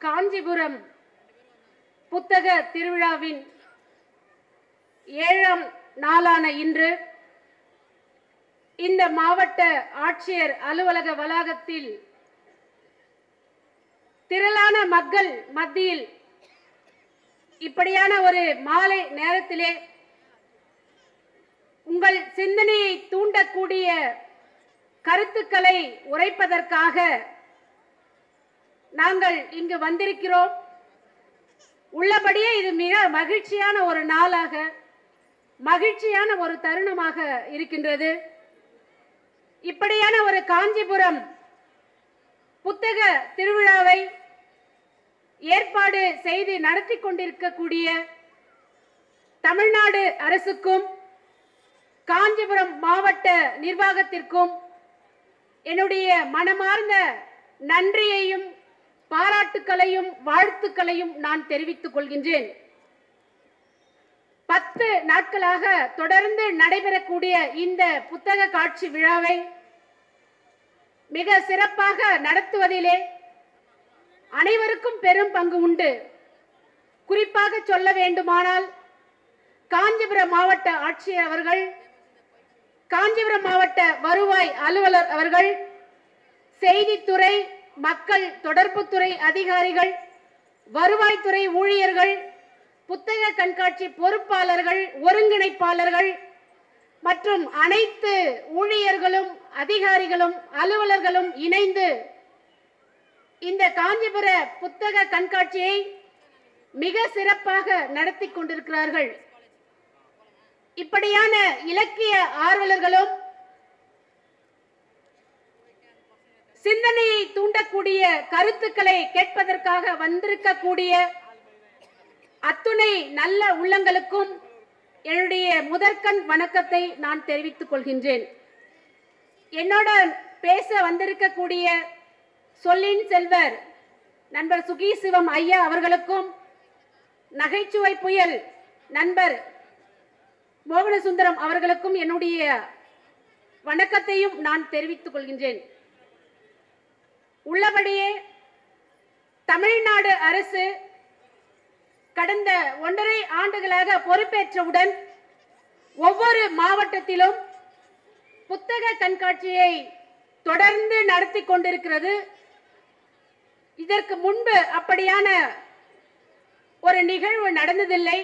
காஞ்சிபுரம் புத்தக திருவிழாவின் ஏழாம் நாளான இன்று இந்த மாவட்ட ஆட்சியர் அலுவலக வளாகத்தில் திரளான மக்கள் மத்தியில் இப்படியான ஒரு மாலை நேரத்திலே உங்கள் சிந்தனையை தூண்டக்கூடிய கருத்துக்களை உரைப்பதற்காக நாங்கள் இங்கு வந்திருக்கிறோம் உள்ளபடியே இது மிக மகிழ்ச்சியான ஒரு நாளாக மகிழ்ச்சியான ஒரு தருணமாக இருக்கின்றது இப்படியான ஒரு காஞ்சிபுரம் புத்தக திருவிழாவை ஏற்பாடு செய்து நடத்தி கொண்டிருக்கக்கூடிய தமிழ்நாடு அரசுக்கும் காஞ்சிபுரம் மாவட்ட நிர்வாகத்திற்கும் என்னுடைய மனமார்ந்த நன்றியையும் பாராட்டுக்களையும் வாழ்த்துக்களையும் நான் தெரிவித்துக் கொள்கின்றேன் பத்து நாட்களாக தொடர்ந்து நடைபெறக்கூடிய இந்த புத்தக காட்சி விழாவை மிக சிறப்பாக நடத்துவதிலே அனைவருக்கும் பெரும் பங்கு உண்டு குறிப்பாக சொல்ல வேண்டுமானால் காஞ்சிபுரம் மாவட்ட ஆட்சியர் அவர்கள் காஞ்சிபுரம் மாவட்ட வருவாய் அலுவலர் அவர்கள் செய்தித்துறை மக்கள் தொடர்புத்துறை அதிகாரிகள் வருவாய்த்துறை ஊழியர்கள் புத்தக கண்காட்சி பொறுப்பாளர்கள் ஒருங்கிணைப்பாளர்கள் மற்றும் அனைத்து ஊழியர்களும் அதிகாரிகளும் அலுவலர்களும் இணைந்து இந்த காஞ்சிபுர புத்தக கண்காட்சியை மிக சிறப்பாக நடத்தி கொண்டிருக்கிறார்கள் இப்படியான இலக்கிய ஆர்வலர்களும் சிந்தனையை தூண்டக்கூடிய கருத்துக்களை கேட்பதற்காக வந்திருக்கக்கூடிய அத்துணை நல்ல உள்ளங்களுக்கும் என்னுடைய முதற்கண் வணக்கத்தை நான் தெரிவித்துக் கொள்கின்றேன் என்னோட பேச வந்திருக்கக்கூடிய சொல்லின் செல்வர் நண்பர் சுகி சிவம் ஐயா அவர்களுக்கும் நகைச்சுவை புயல் நண்பர் மோகனசுந்தரம் அவர்களுக்கும் என்னுடைய வணக்கத்தையும் நான் தெரிவித்துக் கொள்கின்றேன் உள்ளபடியே தமிழ்நாடு அரசு கடந்த ஒன்றரை ஆண்டுகளாக பொறுப்பேற்றவுடன் ஒவ்வொரு மாவட்டத்திலும் புத்தக கண்காட்சியை தொடர்ந்து நடத்தி கொண்டிருக்கிறது இதற்கு முன்பு அப்படியான ஒரு நிகழ்வு நடந்ததில்லை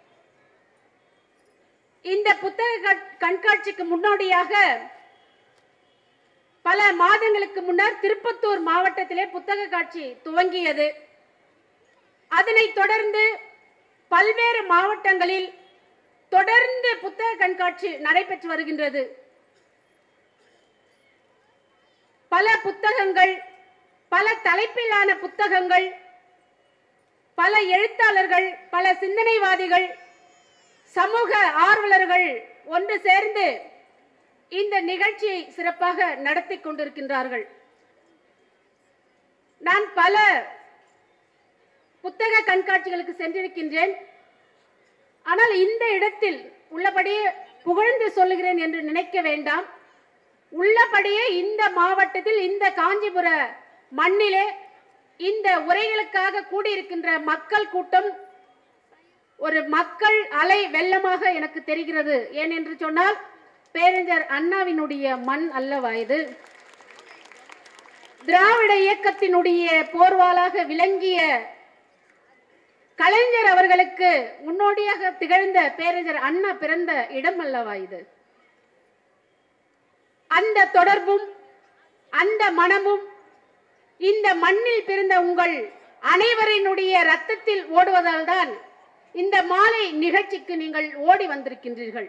இந்த புத்தக கண்- கண்காட்சிக்கு முன்னோடியாக பல மாதங்களுக்கு முன்னர் திருப்பத்தூர் மாவட்டத்திலே புத்தக காட்சி துவங்கியது அதனைத் தொடர்ந்து பல்வேறு மாவட்டங்களில் தொடர்ந்து புத்தக கண்காட்சி நடைபெற்று வருகின்றது பல புத்தகங்கள் பல தலைப்பிலான புத்தகங்கள் பல எழுத்தாளர்கள் பல சிந்தனைவாதிகள் சமூக ஆர்வலர்கள் ஒன்று சேர்ந்து இந்த நிகழ்ச்சியை சிறப்பாக நடத்தி கொண்டிருக்கின்றார்கள் நான் பல புத்தக கண்காட்சிகளுக்கு சென்றிருக்கின்றேன் ஆனால் இந்த இடத்தில் உள்ளபடியே புகழ்ந்து சொல்லுகிறேன் என்று நினைக்க வேண்டாம் உள்ளபடியே இந்த மாவட்டத்தில் இந்த காஞ்சிபுர மண்ணிலே இந்த உரைகளுக்காக கூடியிருக்கின்ற மக்கள் கூட்டம் ஒரு மக்கள் அலை வெள்ளமாக எனக்கு தெரிகிறது ஏன் என்று சொன்னால் பேரறிஞர் அண்ணாவினுடைய மண் அல்லவா இது திராவிட இயக்கத்தினுடைய போர்வாளாக விளங்கிய கலைஞர் அவர்களுக்கு முன்னோடியாக திகழ்ந்த பேரறிஞர் அண்ணா பிறந்த இடம் அல்லவா இது அந்த தொடர்பும் அந்த மனமும் இந்த மண்ணில் பிறந்த உங்கள் அனைவரினுடைய ரத்தத்தில் ஓடுவதால் தான் இந்த மாலை நிகழ்ச்சிக்கு நீங்கள் ஓடி வந்திருக்கின்றீர்கள்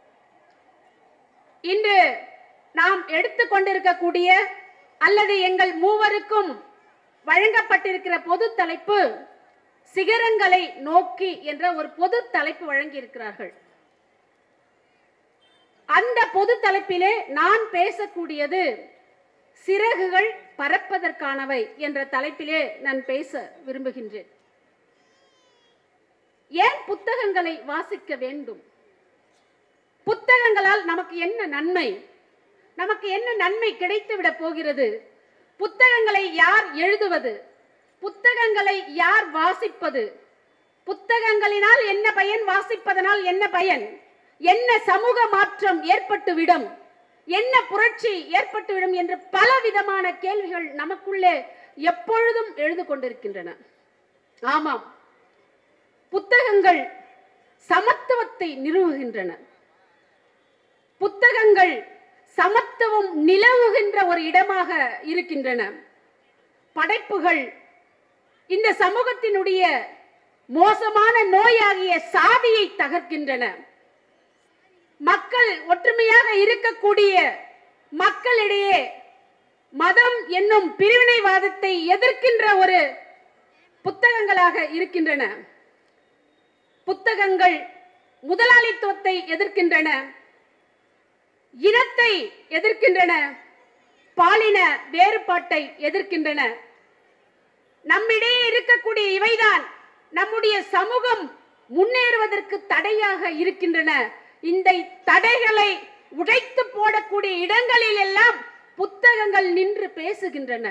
இன்று நாம் எடுத்துக்கொண்டிருக்கக்கூடிய அல்லது எங்கள் மூவருக்கும் வழங்கப்பட்டிருக்கிற பொது தலைப்பு சிகரங்களை நோக்கி என்ற ஒரு பொது தலைப்பு வழங்கியிருக்கிறார்கள் அந்த பொது தலைப்பிலே நான் பேசக்கூடியது சிறகுகள் பறப்பதற்கானவை என்ற தலைப்பிலே நான் பேச விரும்புகின்றேன் ஏன் புத்தகங்களை வாசிக்க வேண்டும் புத்தகங்களால் நமக்கு என்ன நன்மை நமக்கு என்ன நன்மை கிடைத்து விட போகிறது புத்தகங்களை யார் எழுதுவது புத்தகங்களை யார் வாசிப்பது புத்தகங்களினால் என்ன பயன் வாசிப்பதனால் என்ன பயன் என்ன சமூக மாற்றம் ஏற்பட்டுவிடும் என்ன புரட்சி ஏற்பட்டுவிடும் என்று பல விதமான கேள்விகள் நமக்குள்ளே எப்பொழுதும் எழுது கொண்டிருக்கின்றன ஆமாம் புத்தகங்கள் சமத்துவத்தை நிறுவுகின்றன புத்தகங்கள் சமத்துவம் நிலவுகின்ற ஒரு இடமாக இருக்கின்றன படைப்புகள் இந்த சமூகத்தினுடைய மோசமான நோயாகிய சாதியை தகர்க்கின்றன மக்கள் ஒற்றுமையாக இருக்கக்கூடிய மக்களிடையே மதம் என்னும் பிரிவினைவாதத்தை எதிர்க்கின்ற ஒரு புத்தகங்களாக இருக்கின்றன புத்தகங்கள் முதலாளித்துவத்தை எதிர்க்கின்றன இனத்தை எதிர்க்கின்றன பாலின வேறுபாட்டை எதிர்க்கின்றன நம்மிடையே இருக்கக்கூடிய இவைதான் நம்முடைய சமூகம் முன்னேறுவதற்கு தடையாக இருக்கின்றன இந்த தடைகளை உடைத்து போடக்கூடிய இடங்களில் எல்லாம் புத்தகங்கள் நின்று பேசுகின்றன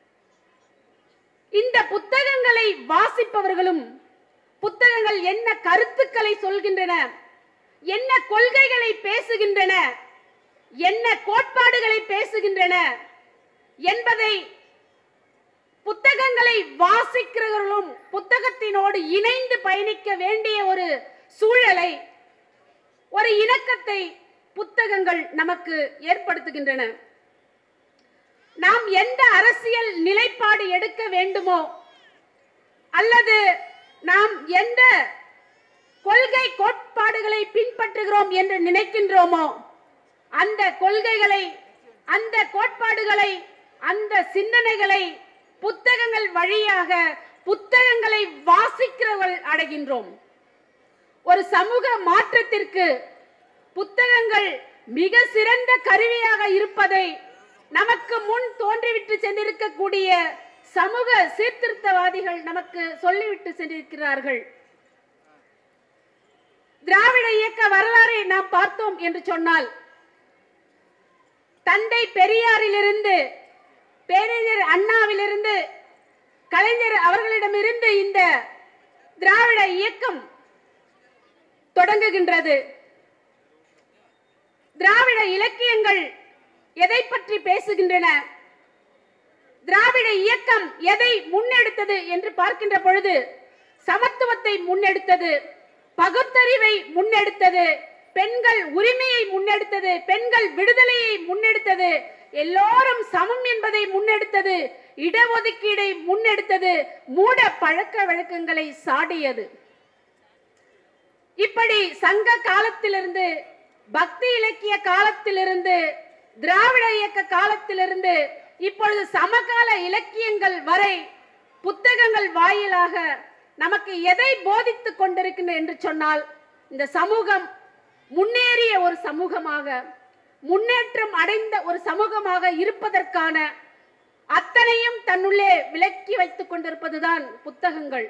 இந்த புத்தகங்களை வாசிப்பவர்களும் புத்தகங்கள் என்ன கருத்துக்களை சொல்கின்றன என்ன கொள்கைகளை பேசுகின்றன என்ன கோட்பாடுகளை பேசுகின்றன என்பதை புத்தகங்களை வாசிக்கிறவர்களும் புத்தகத்தினோடு இணைந்து பயணிக்க வேண்டிய ஒரு சூழலை ஒரு இணக்கத்தை புத்தகங்கள் நமக்கு ஏற்படுத்துகின்றன நாம் எந்த அரசியல் நிலைப்பாடு எடுக்க வேண்டுமோ அல்லது நாம் எந்த கொள்கை கோட்பாடுகளை பின்பற்றுகிறோம் என்று நினைக்கின்றோமோ அந்த கொள்கைகளை அந்த கோட்பாடுகளை அந்த சிந்தனைகளை புத்தகங்கள் வழியாக புத்தகங்களை வாசிக்கிறவர்கள் அடைகின்றோம் ஒரு சமூக மாற்றத்திற்கு புத்தகங்கள் மிக சிறந்த கருவியாக இருப்பதை நமக்கு முன் தோன்றிவிட்டு சென்றிருக்கக்கூடிய சமூக சீர்திருத்தவாதிகள் நமக்கு சொல்லிவிட்டு சென்றிருக்கிறார்கள் திராவிட இயக்க வரலாறை நாம் பார்த்தோம் என்று சொன்னால் தந்தை பெரியாரிலிருந்து பேரறிஞர் அண்ணாவிலிருந்து கலைஞர் அவர்களிடமிருந்து இந்த திராவிட இயக்கம் தொடங்குகின்றது திராவிட இலக்கியங்கள் எதை பற்றி பேசுகின்றன திராவிட இயக்கம் எதை முன்னெடுத்தது என்று பார்க்கின்ற பொழுது சமத்துவத்தை முன்னெடுத்தது பகுத்தறிவை முன்னெடுத்தது பெண்கள் உரிமையை முன்னெடுத்தது பெண்கள் விடுதலையை முன்னெடுத்தது எல்லோரும் சமம் என்பதை முன்னெடுத்தது இடஒதுக்கீடை முன்னெடுத்தது மூட பழக்க வழக்கங்களை சாடியது இப்படி சங்க காலத்திலிருந்து பக்தி இலக்கிய காலத்திலிருந்து திராவிட இயக்க காலத்திலிருந்து இப்பொழுது சமகால இலக்கியங்கள் வரை புத்தகங்கள் வாயிலாக நமக்கு எதை போதித்துக் கொண்டிருக்கின்றன என்று சொன்னால் இந்த சமூகம் முன்னேறிய ஒரு சமூகமாக முன்னேற்றம் அடைந்த ஒரு சமூகமாக இருப்பதற்கான அத்தனையும் தன்னுள்ளே விலக்கி வைத்துக் கொண்டிருப்பதுதான் புத்தகங்கள்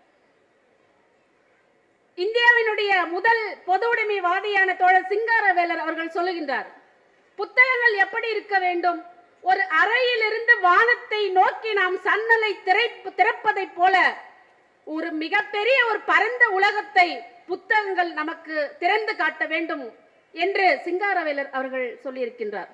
இந்தியாவினுடைய முதல் பொது உடைமைவாதியான தோழர் சிங்காரவேலர் அவர்கள் சொல்லுகின்றார் புத்தகங்கள் எப்படி இருக்க வேண்டும் ஒரு அறையிலிருந்து வானத்தை நோக்கி நாம் சன்னலை திரை திறப்பதைப் போல ஒரு மிகப்பெரிய ஒரு பரந்த உலகத்தை புத்தகங்கள் நமக்கு திறந்து காட்ட வேண்டும் என்று சிங்காரவேலர் அவர்கள் சொல்லியிருக்கின்றார்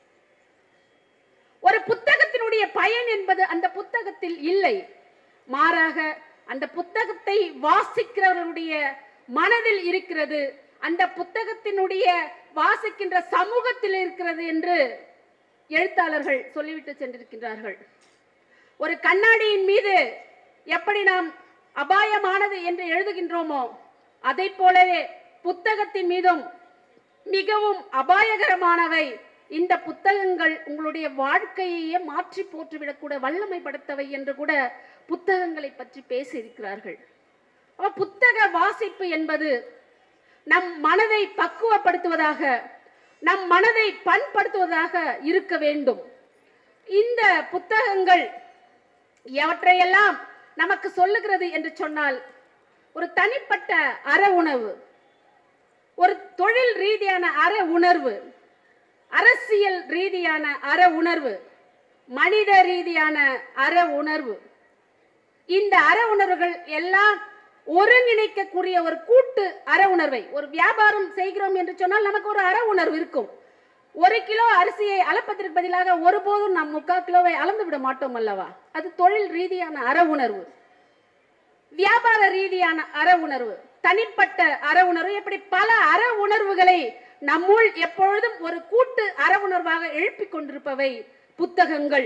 ஒரு புத்தகத்தினுடைய பயன் என்பது அந்த புத்தகத்தில் இல்லை மாறாக அந்த புத்தகத்தை வாசிக்கிறவர்களுடைய மனதில் இருக்கிறது அந்த புத்தகத்தினுடைய வாசிக்கின்ற சமூகத்தில் இருக்கிறது என்று எழுத்தாளர்கள் சொல்லிவிட்டு சென்றிருக்கின்றார்கள் ஒரு கண்ணாடியின் மீது எப்படி நாம் அபாயமானது என்று எழுதுகின்றோமோ அதை போலவே புத்தகத்தின் மீதும் மிகவும் அபாயகரமானவை இந்த புத்தகங்கள் உங்களுடைய வாழ்க்கையையே மாற்றி போற்றுவிடக்கூட வல்லமை படுத்தவை என்று கூட புத்தகங்களை பற்றி பேசியிருக்கிறார்கள் அப்ப புத்தக வாசிப்பு என்பது நம் மனதை பக்குவப்படுத்துவதாக நம் மனதை பண்படுத்துவதாக இருக்க வேண்டும் இந்த புத்தகங்கள் எவற்றையெல்லாம் நமக்கு சொல்லுகிறது என்று சொன்னால் ஒரு தனிப்பட்ட அற உணவு ஒரு தொழில் ரீதியான அற உணர்வு அரசியல் ரீதியான அற உணர்வு மனித ரீதியான அற உணர்வு இந்த அற உணர்வுகள் எல்லாம் ஒருங்கிணைக்கக்கூடிய ஒரு கூட்டு அற உணர்வை ஒரு வியாபாரம் செய்கிறோம் என்று சொன்னால் நமக்கு ஒரு அற உணர்வு இருக்கும் ஒரு கிலோ அரிசியை அளப்பதற்கு பதிலாக ஒருபோதும் நாம் முக்கால் கிலோவை அளந்து விட மாட்டோம் அல்லவா அது தொழில் ரீதியான அற உணர்வு வியாபார ரீதியான அற உணர்வு தனிப்பட்ட அற உணர்வு இப்படி பல அற உணர்வுகளை நம்முள் எப்பொழுதும் ஒரு கூட்டு அற உணர்வாக எழுப்பிக் கொண்டிருப்பவை புத்தகங்கள்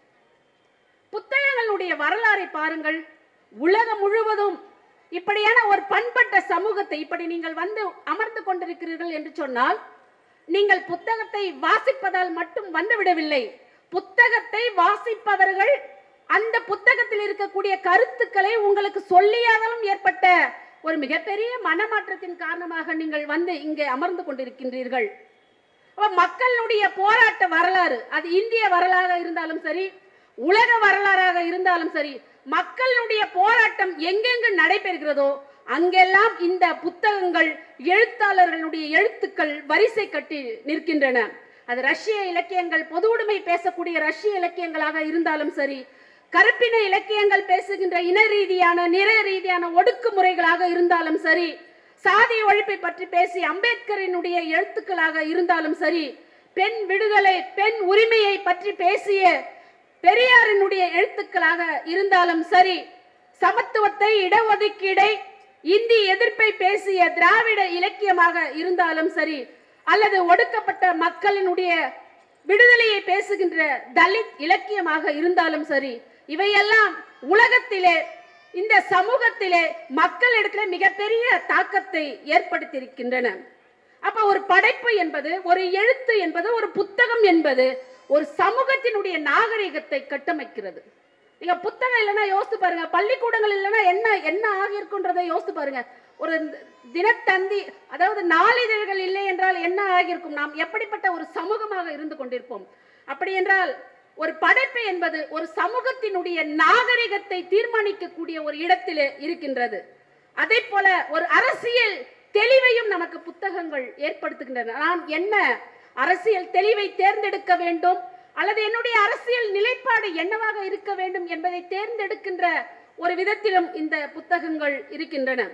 புத்தகங்களுடைய வரலாறை பாருங்கள் உலகம் முழுவதும் இப்படியான ஒரு பண்பட்ட சமூகத்தை இப்படி நீங்கள் வந்து அமர்ந்து கொண்டிருக்கிறீர்கள் என்று சொன்னால் நீங்கள் புத்தகத்தை வாசிப்பதால் மட்டும் வந்துவிடவில்லை புத்தகத்தை வாசிப்பவர்கள் அந்த புத்தகத்தில் இருக்கக்கூடிய கருத்துக்களை உங்களுக்கு சொல்லியாதாலும் ஏற்பட்ட ஒரு மிகப்பெரிய மனமாற்றத்தின் காரணமாக நீங்கள் வந்து இங்கே அமர்ந்து கொண்டிருக்கின்றீர்கள் அப்ப மக்களுடைய போராட்ட வரலாறு அது இந்திய வரலாறாக இருந்தாலும் சரி உலக வரலாறாக இருந்தாலும் சரி மக்களுடைய போராட்டம் எங்கெங்கு நடைபெறுகிறதோ அங்கெல்லாம் இந்த புத்தகங்கள் எழுத்தாளர்களுடைய எழுத்துக்கள் வரிசை கட்டி நிற்கின்றன அது ரஷ்ய இலக்கியங்கள் பொது உடைமை பேசக்கூடிய ரஷ்ய இலக்கியங்களாக இருந்தாலும் சரி கருப்பின இலக்கியங்கள் பேசுகின்ற இன ரீதியான நிற ரீதியான ஒடுக்குமுறைகளாக இருந்தாலும் சரி சாதி ஒழிப்பை பற்றி பேசி அம்பேத்கரினுடைய எழுத்துக்களாக இருந்தாலும் சரி பெண் விடுதலை பெண் உரிமையை பற்றி பேசிய பெரியாரினுடைய எழுத்துக்களாக இருந்தாலும் சரி சமத்துவத்தை இடஒதுக்கீடை இந்தி எதிர்ப்பை பேசிய திராவிட இலக்கியமாக இருந்தாலும் சரி அல்லது ஒடுக்கப்பட்ட மக்களினுடைய விடுதலையை பேசுகின்ற தலித் இலக்கியமாக இருந்தாலும் சரி இவையெல்லாம் உலகத்திலே இந்த சமூகத்திலே மக்களிடத்திலே மிகப்பெரிய தாக்கத்தை ஏற்படுத்தியிருக்கின்றன அப்ப ஒரு படைப்பு என்பது ஒரு எழுத்து என்பது ஒரு புத்தகம் என்பது ஒரு சமூகத்தினுடைய நாகரிகத்தை கட்டமைக்கிறது நீங்க புத்தகம் இல்லைன்னா யோசித்து பாருங்க பள்ளிக்கூடங்கள் இல்லைன்னா என்ன என்ன ஆகியிருக்குன்றதை யோசித்து பாருங்க ஒரு தினத்தந்தி அதாவது நாளிதழ்கள் இல்லை என்றால் என்ன ஆகியிருக்கும் நாம் எப்படிப்பட்ட ஒரு சமூகமாக இருந்து கொண்டிருப்போம் அப்படி என்றால் ஒரு படைப்பு என்பது ஒரு சமூகத்தினுடைய நாகரிகத்தை தீர்மானிக்கக்கூடிய ஒரு இடத்திலே இருக்கின்றது அதே போல ஒரு அரசியல் தெளிவையும் நமக்கு புத்தகங்கள் ஏற்படுத்துகின்றன நான் என்ன அரசியல் தெளிவை தேர்ந்தெடுக்க வேண்டும் அல்லது என்னுடைய அரசியல் நிலைப்பாடு என்னவாக இருக்க வேண்டும் என்பதை தேர்ந்தெடுக்கின்ற ஒரு விதத்திலும் இந்த புத்தகங்கள் இருக்கின்றன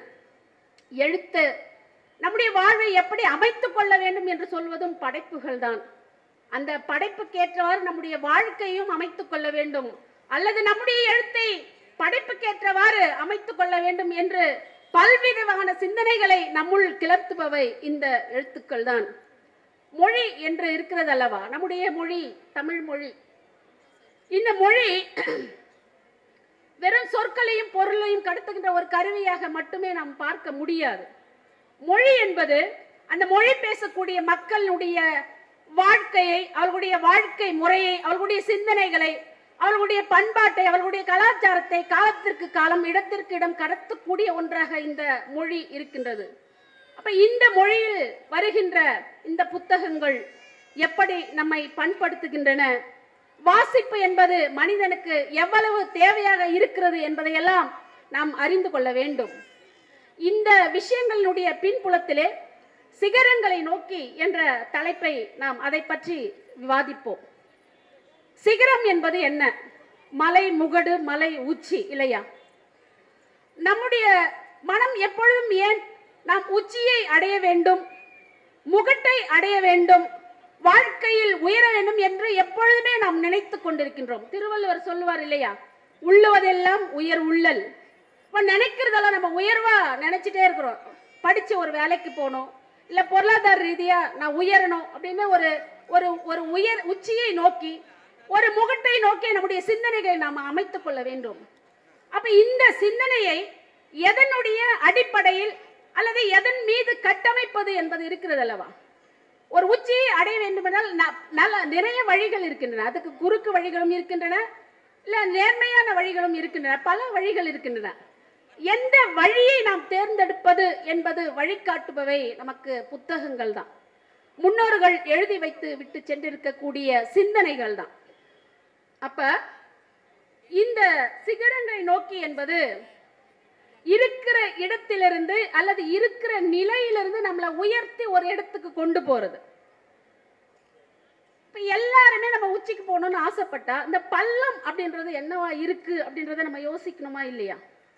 எழுத்து நம்முடைய வாழ்வை எப்படி அமைத்துக் கொள்ள வேண்டும் என்று சொல்வதும் படைப்புகள் தான் அந்த படைப்புக்கேற்றவாறு நம்முடைய வாழ்க்கையும் அமைத்துக் கொள்ள வேண்டும் அல்லது நம்முடைய எழுத்தை படைப்புக்கேற்றவாறு அமைத்துக் கொள்ள வேண்டும் என்று பல்விதமான சிந்தனைகளை நம்முள் கிளர்த்துபவை இந்த எழுத்துக்கள் தான் மொழி என்று இருக்கிறது அல்லவா நம்முடைய மொழி தமிழ் மொழி இந்த மொழி வெறும் சொற்களையும் பொருளையும் கடத்துகின்ற ஒரு கருவியாக மட்டுமே நாம் பார்க்க முடியாது மொழி என்பது அந்த மொழி பேசக்கூடிய மக்களுடைய வாழ்க்கையை அவர்களுடைய வாழ்க்கை முறையை அவர்களுடைய சிந்தனைகளை அவர்களுடைய பண்பாட்டை அவர்களுடைய கலாச்சாரத்தை காலத்திற்கு காலம் இடத்திற்கு இடம் கடத்தக்கூடிய ஒன்றாக இந்த மொழி இருக்கின்றது அப்ப இந்த மொழியில் வருகின்ற இந்த புத்தகங்கள் எப்படி நம்மை பண்படுத்துகின்றன வாசிப்பு என்பது மனிதனுக்கு எவ்வளவு தேவையாக இருக்கிறது என்பதையெல்லாம் நாம் அறிந்து கொள்ள வேண்டும் இந்த விஷயங்களினுடைய பின்புலத்திலே சிகரங்களை நோக்கி என்ற தலைப்பை நாம் அதை பற்றி விவாதிப்போம் சிகரம் என்பது என்ன மலை முகடு மலை உச்சி இல்லையா நம்முடைய மனம் எப்பொழுதும் ஏன் நாம் உச்சியை அடைய வேண்டும் முகட்டை அடைய வேண்டும் வாழ்க்கையில் உயர வேண்டும் என்று எப்பொழுதுமே நாம் நினைத்துக் கொண்டிருக்கின்றோம் திருவள்ளுவர் சொல்லுவார் இல்லையா உள்ளுவதெல்லாம் உயர் உள்ளல் இப்போ நினைக்கிறதெல்லாம் நம்ம உயர்வா நினைச்சிட்டே இருக்கிறோம் படிச்சு ஒரு வேலைக்கு போகணும் இல்ல பொருளாதார ரீதியா நான் உயரணும் அப்படின்னு ஒரு ஒரு ஒரு உயர் உச்சியை நோக்கி ஒரு முகட்டை நோக்கி நம்முடைய சிந்தனைகளை நாம் அமைத்துக் கொள்ள வேண்டும் அப்ப இந்த சிந்தனையை எதனுடைய அடிப்படையில் அல்லது எதன் மீது கட்டமைப்பது என்பது இருக்கிறது அல்லவா ஒரு உச்சியை அடைய வேண்டுமென்றால் ந- நல்ல நிறைய வழிகள் இருக்கின்றன அதுக்கு குறுக்கு வழிகளும் இருக்கின்றன இல்ல நேர்மையான வழிகளும் இருக்கின்றன பல வழிகள் இருக்கின்றன எந்த வழியை நாம் தேர்ந்தெடுப்பது என்பது வழிகாட்டுபவை நமக்கு புத்தகங்கள் தான் முன்னோர்கள் எழுதி வைத்து விட்டு சென்றிருக்கக்கூடிய சிந்தனைகள் தான் அப்ப இந்த சிகரங்களை நோக்கி என்பது இருக்கிற இடத்திலிருந்து அல்லது இருக்கிற நிலையிலிருந்து நம்மளை உயர்த்தி ஒரு இடத்துக்கு கொண்டு போறது இப்ப இப்ப எல்லாருமே நம்ம உச்சிக்கு போகணும்னு ஆசைப்பட்டா இந்த பள்ளம் அப்படின்றது என்னவா இருக்கு அப்படின்றத நம்ம யோசிக்கணுமா இல்லையா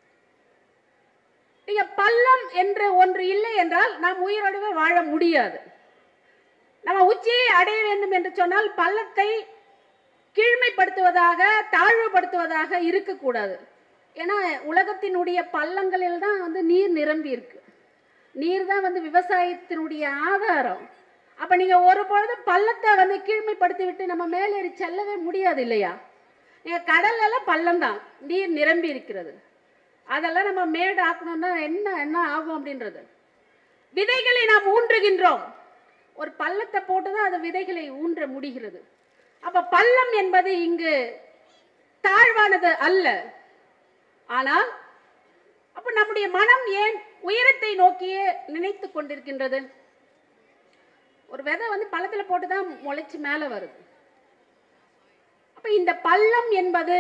நீங்க பள்ளம் என்று ஒன்று இல்லை என்றால் நாம் உயிரோடவே வாழ முடியாது நம்ம உச்சியை அடைய வேண்டும் என்று சொன்னால் பள்ளத்தை கீழ்மைப்படுத்துவதாக தாழ்வுபடுத்துவதாக இருக்கக்கூடாது ஏன்னா உலகத்தினுடைய பள்ளங்களில் தான் வந்து நீர் நிரம்பி இருக்கு நீர் தான் வந்து விவசாயத்தினுடைய ஆதாரம் அப்ப நீங்க ஒரு பொழுது பள்ளத்தை வந்து கீழ்மைப்படுத்தி விட்டு நம்ம மேலேறி செல்லவே முடியாது இல்லையா நீங்க கடல்ல எல்லாம் பள்ளம் தான் நீர் நிரம்பி இருக்கிறது அதெல்லாம் நம்ம மேடு ஆக்கணும்னா என்ன என்ன ஆகும் அப்படின்றது விதைகளை நாம் ஊன்றுகின்றோம் ஒரு பள்ளத்தை போட்டு தான் அது விதைகளை ஊன்ற முடிகிறது அப்ப பள்ளம் என்பது இங்கு தாழ்வானது அல்ல ஆனால் அப்ப நம்முடைய மனம் ஏன் உயரத்தை நோக்கியே நினைத்து கொண்டிருக்கின்றது ஒரு விதை வந்து பள்ளத்துல போட்டு தான் முளைச்சு மேலே வருது அப்ப இந்த பள்ளம் என்பது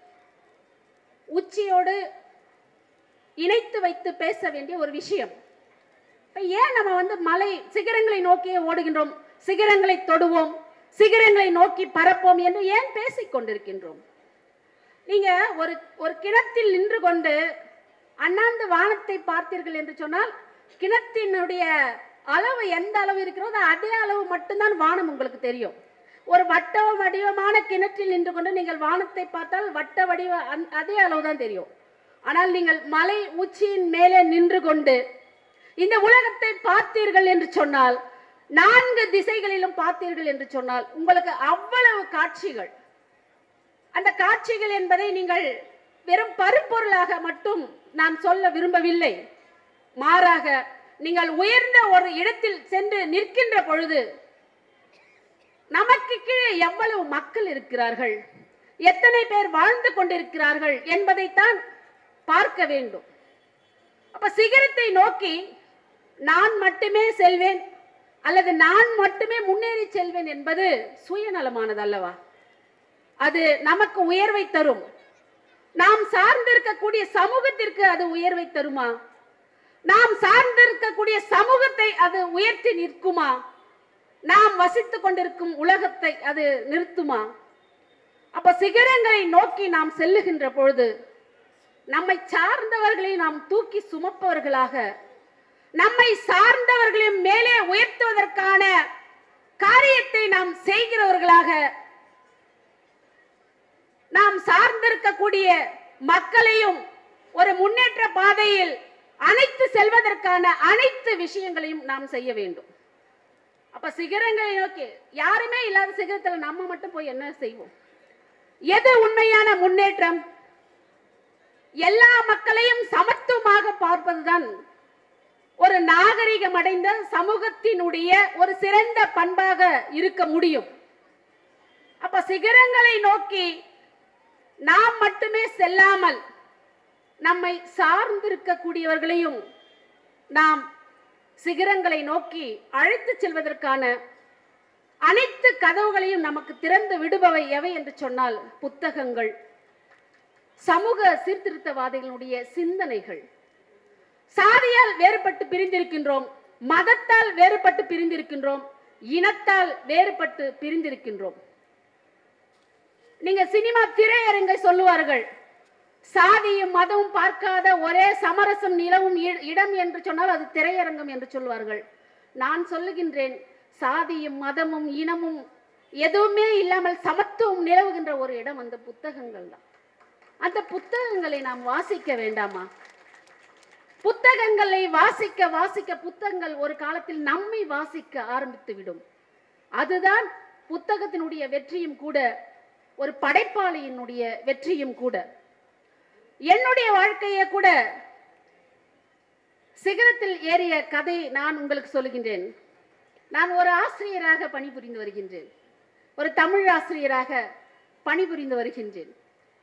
உச்சியோடு இணைத்து வைத்து பேச வேண்டிய ஒரு விஷயம் இப்ப ஏன் நம்ம வந்து மலை சிகரங்களை நோக்கியே ஓடுகின்றோம் சிகரங்களை தொடுவோம் சிகரங்களை நோக்கி பறப்போம் என்று ஏன் பேசிக் கொண்டிருக்கின்றோம் நீங்க ஒரு ஒரு கிணத்தில் நின்று கொண்டு அண்ணாந்து வானத்தை பார்த்தீர்கள் என்று சொன்னால் கிணத்தினுடைய அளவு எந்த அளவு இருக்கிறதோ அதே அளவு மட்டும்தான் வானம் உங்களுக்கு தெரியும் ஒரு வட்ட வடிவமான கிணற்றில் நின்று கொண்டு நீங்கள் வானத்தை பார்த்தால் வட்ட வடிவ அந்த- அதே அளவு தான் தெரியும் ஆனால் நீங்கள் மலை உச்சியின் மேலே நின்று கொண்டு இந்த உலகத்தை பார்த்தீர்கள் என்று சொன்னால் நான்கு திசைகளிலும் பார்த்தீர்கள் என்று சொன்னால் உங்களுக்கு அவ்வளவு காட்சிகள் அந்த காட்சிகள் என்பதை நீங்கள் வெறும் பருப்பொருளாக மட்டும் நான் சொல்ல விரும்பவில்லை மாறாக நீங்கள் உயர்ந்த ஒரு இடத்தில் சென்று நிற்கின்ற பொழுது நமக்கு கீழே எவ்வளவு மக்கள் இருக்கிறார்கள் எத்தனை பேர் வாழ்ந்து கொண்டிருக்கிறார்கள் என்பதைத்தான் பார்க்க வேண்டும் அப்ப சிகரத்தை நோக்கி நான் மட்டுமே செல்வேன் அல்லது நான் மட்டுமே முன்னேறி செல்வேன் என்பது சுயநலமானது அல்லவா அது நமக்கு உயர்வை தரும் நாம் சார்ந்திருக்கக்கூடிய சமூகத்திற்கு அது உயர்வை தருமா நாம் சார்ந்திருக்கக்கூடிய சமூகத்தை அது உயர்த்தி நிற்குமா நாம் வசித்துக் கொண்டிருக்கும் உலகத்தை அது நிறுத்துமா அப்ப சிகரங்களை நோக்கி நாம் செல்லுகின்ற பொழுது நம்மை சார்ந்தவர்களை நாம் தூக்கி சுமப்பவர்களாக நம்மை சார்ந்தவர்களையும் மேலே உயர்த்துவதற்கான காரியத்தை நாம் செய்கிறவர்களாக நாம் சார்ந்திருக்கக்கூடிய மக்களையும் ஒரு முன்னேற்ற பாதையில் அனைத்து செல்வதற்கான அனைத்து விஷயங்களையும் நாம் செய்ய வேண்டும் அப்ப சிகரங்களை நோக்கி யாருமே இல்லாத சிகரத்துல நம்ம மட்டும் போய் என்ன செய்வோம் எது உண்மையான முன்னேற்றம் எல்லா மக்களையும் சமத்துவமாக பார்ப்பதுதான் ஒரு நாகரிகம் அடைந்த சமூகத்தினுடைய ஒரு சிறந்த பண்பாக இருக்க முடியும் அப்ப சிகரங்களை நோக்கி நாம் மட்டுமே செல்லாமல் நம்மை சார்ந்திருக்கக்கூடியவர்களையும் நாம் சிகரங்களை நோக்கி அழைத்து செல்வதற்கான அனைத்து கதவுகளையும் நமக்கு திறந்து விடுபவை எவை என்று சொன்னால் புத்தகங்கள் சமூக சீர்திருத்தவாதிகளுடைய சிந்தனைகள் சாதியால் வேறுபட்டு பிரிந்திருக்கின்றோம் மதத்தால் வேறுபட்டு பிரிந்திருக்கின்றோம் இனத்தால் வேறுபட்டு பிரிந்திருக்கின்றோம் நீங்க சினிமா திரையரங்கை சொல்லுவார்கள் சாதியும் மதமும் பார்க்காத ஒரே சமரசம் நிலவும் இ- இடம் என்று சொன்னால் அது திரையரங்கம் என்று சொல்வார்கள் நான் சொல்லுகின்றேன் சாதியும் மதமும் இனமும் எதுவுமே இல்லாமல் சமத்துவம் நிலவுகின்ற ஒரு இடம் அந்த புத்தகங்கள் தான் அந்த புத்தகங்களை நாம் வாசிக்க வேண்டாமா புத்தகங்களை வாசிக்க வாசிக்க புத்தகங்கள் ஒரு காலத்தில் நம்மை வாசிக்க ஆரம்பித்து விடும் அதுதான் புத்தகத்தினுடைய வெற்றியும் கூட ஒரு படைப்பாளியினுடைய வெற்றியும் கூட என்னுடைய வாழ்க்கையை கூட சிகரத்தில் ஏறிய கதை நான் உங்களுக்கு சொல்லுகின்றேன் நான் ஒரு ஆசிரியராக பணிபுரிந்து வருகின்றேன் ஒரு தமிழ் ஆசிரியராக பணிபுரிந்து வருகின்றேன்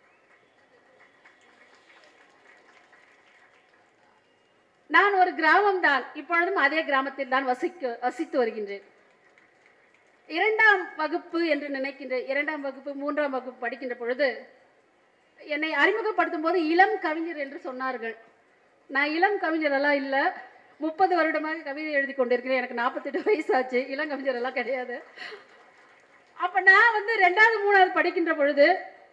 நான் ஒரு கிராமம் தான் இப்பொழுதும் அதே கிராமத்தில் தான் வசிக்க வசித்து வருகின்றேன் இரண்டாம் வகுப்பு என்று நினைக்கின்ற இரண்டாம் வகுப்பு மூன்றாம் வகுப்பு படிக்கின்ற பொழுது என்னை அறிமுகப்படுத்தும் போது இளம் கவிஞர் என்று சொன்னார்கள் நான் இளம் கவிஞர் எல்லாம் இல்லை முப்பது வருடமாக கவிதை எழுதி கொண்டிருக்கிறேன் எனக்கு நாற்பத்தெட்டு வயசாச்சு இளம் கவிஞர் எல்லாம் கிடையாது அப்ப நான் வந்து ரெண்டாவது மூணாவது படிக்கின்ற பொழுது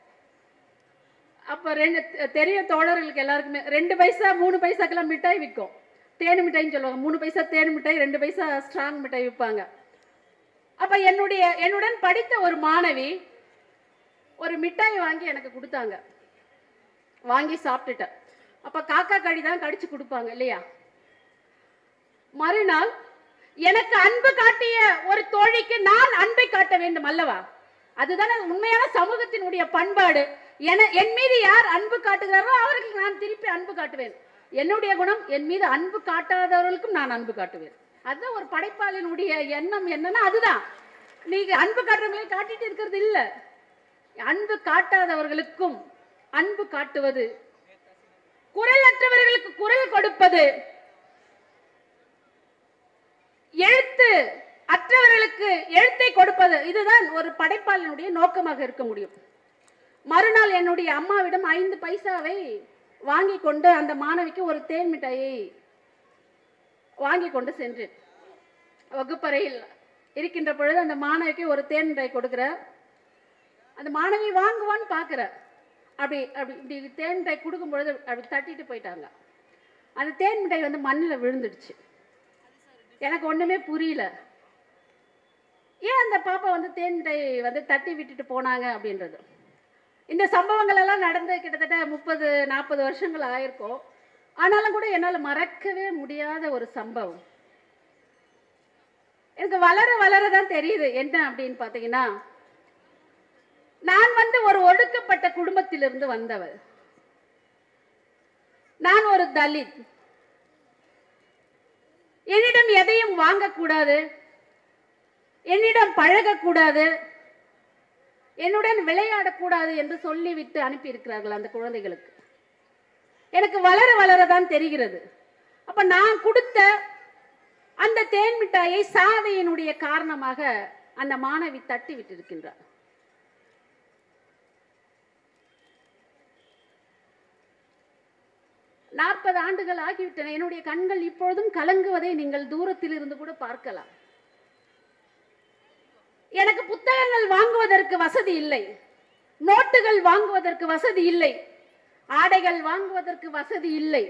அப்ப ரெண்டு தெ- தெரிய தோழர்களுக்கு எல்லாருக்குமே ரெண்டு பைசா மூணு பைசாக்கெல்லாம் மிட்டாய் விற்கும் தேனு மிட்டாய்ன்னு சொல்லுவாங்க மூணு பைசா தேனு மிட்டாய் ரெண்டு பைசா ஸ்ட்ராங் மிட்டாய் விற்பாங்க அப்ப என்னுடைய என்னுடன் படித்த ஒரு மாணவி ஒரு மிட்டாய் வாங்கி எனக்கு கொடுத்தாங்க வாங்கி சாப்பிட்டுட்டேன் அப்ப காக்கா கடி தான் கடிச்சு கொடுப்பாங்க இல்லையா மறுநாள் எனக்கு அன்பு காட்டிய ஒரு தோழிக்கு நான் அன்பை காட்ட வேண்டும் அல்லவா அதுதானே உண்மையான சமூகத்தினுடைய பண்பாடு என என் மீது யார் அன்பு காட்டுகிறாரோ அவர்களுக்கு நான் திருப்பி அன்பு காட்டுவேன் என்னுடைய குணம் என் மீது அன்பு காட்டாதவர்களுக்கும் நான் அன்பு காட்டுவேன் அதுதான் ஒரு படைப்பாளினுடைய எண்ணம் என்னன்னா அதுதான் நீங்க அன்பு காட்டுறவங்களே காட்டிட்டு இருக்கிறது இல்ல அன்பு காட்டாதவர்களுக்கும் அன்பு காட்டுவது குரலற்றவர்களுக்கு குரல் கொடுப்பது எழுத்து அற்றவர்களுக்கு எழுத்தை கொடுப்பது இதுதான் ஒரு படைப்பாளனுடைய நோக்கமாக இருக்க முடியும் மறுநாள் என்னுடைய அம்மாவிடம் ஐந்து பைசாவை வாங்கி கொண்டு அந்த மாணவிக்கு ஒரு தேன் மிட்டாயை வாங்கி கொண்டு சென்றேன் வகுப்பறையில் இருக்கின்ற பொழுது அந்த மாணவிக்கு ஒரு தேன் மிட்டாய் கொடுக்குறேன் அந்த மாணவி வாங்குவான்னு பார்க்குறேன் அப்படி அப்படி இப்படி தேன் மிட்டாய் கொடுக்கும் பொழுது அப்படி தட்டிட்டு போயிட்டாங்க அந்த தேன் மிட்டாய் வந்து மண்ணில் விழுந்துடுச்சு எனக்கு ஒண்ணுமே புரியல ஏன் அந்த பாப்பா வந்து தேன் மிட்டாய் வந்து தட்டி விட்டுட்டு போனாங்க அப்படின்றது இந்த சம்பவங்கள் எல்லாம் நடந்து கிட்டத்தட்ட முப்பது நாற்பது வருஷங்கள் ஆயிருக்கும் ஆனாலும் கூட என்னால் மறக்கவே முடியாத ஒரு சம்பவம் எனக்கு வளர வளர தான் தெரியுது என்ன அப்படின்னு பார்த்தீங்கன்னா நான் வந்து ஒரு ஒடுக்கப்பட்ட குடும்பத்திலிருந்து வந்தவள் நான் ஒரு தலித் என்னிடம் எதையும் வாங்கக்கூடாது என்னிடம் பழகக்கூடாது என்னுடன் விளையாடக்கூடாது என்று சொல்லிவிட்டு அனுப்பியிருக்கிறார்கள் அந்த குழந்தைகளுக்கு எனக்கு வளர வளரதான் தெரிகிறது அப்ப நான் கொடுத்த அந்த தேன் மிட்டாயை சாதையினுடைய காரணமாக அந்த மாணவி தட்டி விட்டிருக்கின்றார் நாற்பது ஆண்டுகள் ஆகிவிட்டன என்னுடைய கண்கள் இப்பொழுதும் கலங்குவதை நீங்கள் தூரத்தில் இருந்து கூட பார்க்கலாம் எனக்கு புத்தகங்கள் வாங்குவதற்கு வசதி இல்லை நோட்டுகள் வாங்குவதற்கு வசதி இல்லை ஆடைகள் வாங்குவதற்கு வசதி இல்லை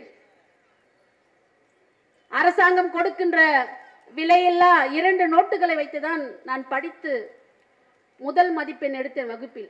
அரசாங்கம் கொடுக்கின்ற விலையில்லா இரண்டு நோட்டுகளை வைத்துதான் நான் படித்து முதல் மதிப்பெண் எடுத்தேன் வகுப்பில்